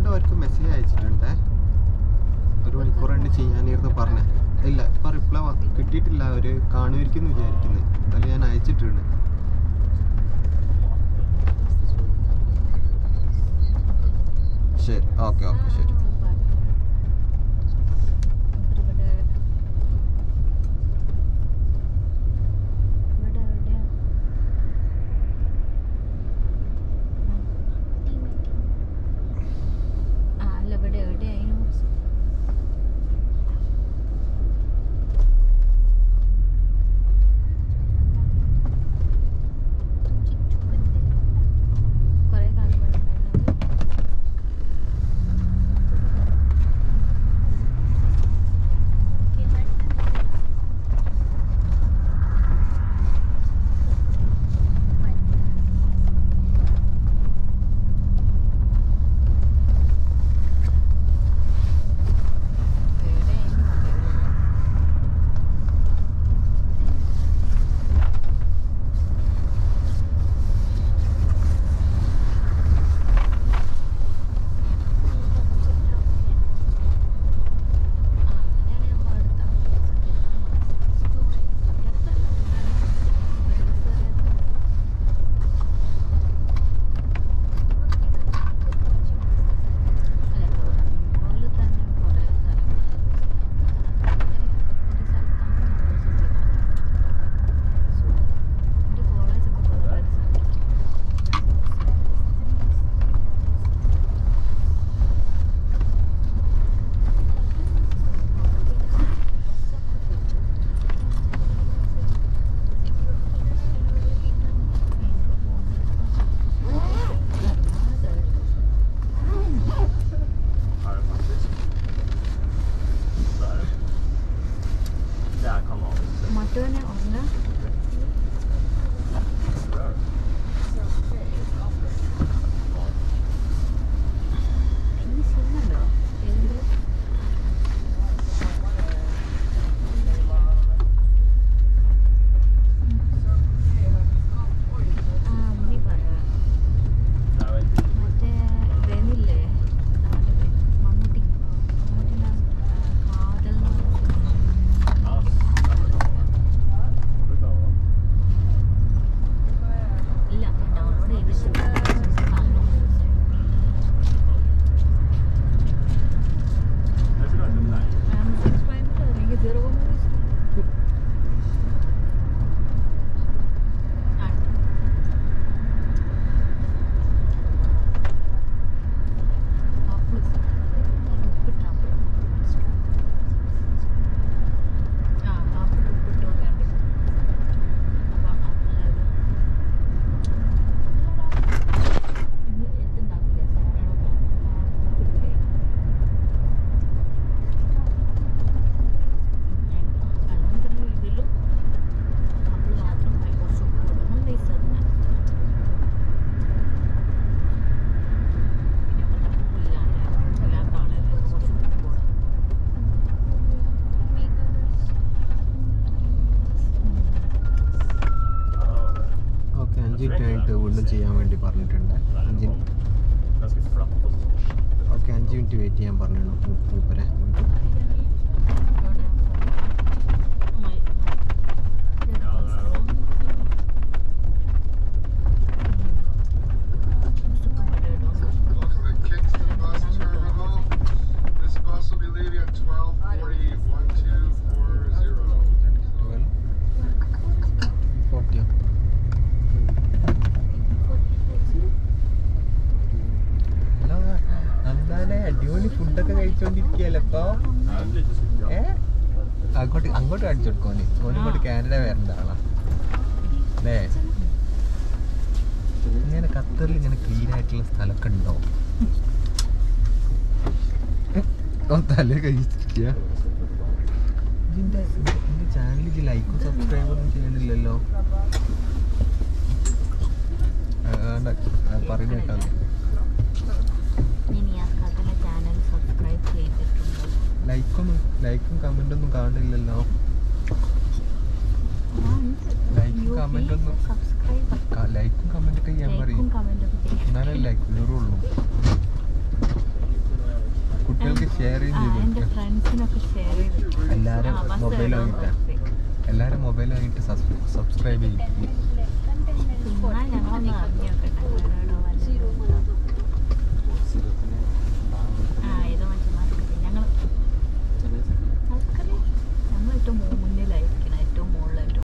അവർക്ക് മെസ്സേജ് അയച്ചിട്ടുണ്ട് ഒരു മണിക്കൂർ കൊണ്ട് ചെയ്യാനിരുന്ന് പറഞ്ഞ ഇല്ല ഇപ്പൊ റിപ്ലൈ കിട്ടിയിട്ടില്ല അവര് കാണുമായിരിക്കും എന്ന് വിചാരിക്കുന്നു എന്തായാലും ഞാൻ അയച്ചിട്ടുണ്ട് ശരി ഓക്കെ ഓക്കെ ശരി ഇവിടെ എവിടെയായിരുന്നു കുറേ കാലം ഇവിടെ ഉണ്ടായിരുന്നത് മറ്റവനെ ഒന്ന് ഈ സിനിമ ഏതെങ്കിലും ആ അമ്മി പറയാം മറ്റേ ഇവനില്ലേ മമ്മൂട്ടി മമ്മൂട്ടിൻ്റെ കാതൽ എന്ന് പറഞ്ഞ സിനിമ ഇല്ല ഡൗൺലോഡ് ചെയ്തിട്ടില്ല കാണണം ആമസോൺ പ്രൈമിൽ അല്ലെങ്കിൽ സീറോ മൂവീസ് ആ ആപ്പിൾ ഉപ്പിട്ടോ കണ്ടു അപ്പോൾ ആപ്പിളത് എന്തുണ്ടാക്കില്ല സാധനങ്ങളൊക്കെ ഉപ്പില്ലേ അതുകൊണ്ട് ഇതിലും ആപ്പിൾ മാത്രം കുറച്ച് ഉപ്പ് ഇടും നല്ല ടേസ്റ്റ് അതിന് പിന്നെ ഉപ്പില്ലാണ്ട് ഇല്ലാത്ത ആളല്ലേ കുറച്ച് ഉപ്പ് ഇടും ഓക്കെ അഞ്ച് മിനിറ്റ് ആയിട്ട് വീണ്ടും ചെയ്യാൻ വേണ്ടി പറഞ്ഞിട്ടുണ്ട് അഞ്ച് ഓക്കെ അഞ്ച് മിനിറ്റ് വെയിറ്റ് ചെയ്യാൻ പറഞ്ഞു മൂപ്പരെ Welcome to Kingston Bus Terminal. This bus will be leaving at 1240, 1240. ഫോർട്ടിയോ ഹലോ എന്തായാലും അടിപൊളി ഫുഡൊക്കെ കഴിച്ചോണ്ടിരിക്കുകയല്ലേ ഇപ്പൊ ഏ അങ്ങോട്ട് അങ്ങോട്ട് കാണിച്ചു കൊടുക്കോന് ഓന് ഇങ്ങോട്ട് കാനഡ വരേണ്ട ആളാ അല്ലേ ഇങ്ങനെ ഖത്തറിൽ ഇങ്ങനെ ക്ലീൻ ആയിട്ടുള്ള സ്ഥലമൊക്കെ ഉണ്ടോ ഓ തല കഴിച്ചിരിക്കുക ഇതിന്റെ എന്റെ ചാനലിൽ ലൈക്കും സബ്സ്ക്രൈബൊന്നും ചെയ്യണില്ലല്ലോ പറയുന്ന കേട്ടോ ഇനി ആ കഥയിലെ ചാനൽ സബ്സ്ക്രൈബ് ചെയ്തിട്ടുണ്ടോ ലൈക്കൊന്നും ലൈക്കും കമന്റൊന്നും കാണില്ലല്ലോ ലൈക്കും കമന്റൊന്നും സബ്സ്ക്രൈബ് ലൈക്കും കമന്റ് ഒക്കെ ചെയ്യാൻ ലൈക്കും പറയും കമന്റും ഒക്കെ ചെയ്യും എന്നാലേ ലൈക്ക് കയറുള്ളൂ ഷെയർ ആ എൻ്റെ ചെയ്ത് ഫ്രണ്ട്സിനൊക്കെ ഷെയർ ചെയ്തിട്ടുണ്ട് എല്ലാരും ആ, ബസ് മൊബൈൽ ഏതാ വാങ്ങിട്ടാ ബസ്? എല്ലാരും മൊബൈൽ വാങ്ങിട്ട് സബ്സ്ക്രൈബ് ചെയ്യും ചുമ്മാ ഞങ്ങളൊന്ന് അറിഞ്ഞു നോക്കട്ടെ ആരോടോ വല്ലതും. ആ ഏതോ മനുഷ്യന്മാർക്ക് ഞങ്ങൾ ആർക്കറിയാം ഞങ്ങളിട്ട് മൂന്ന്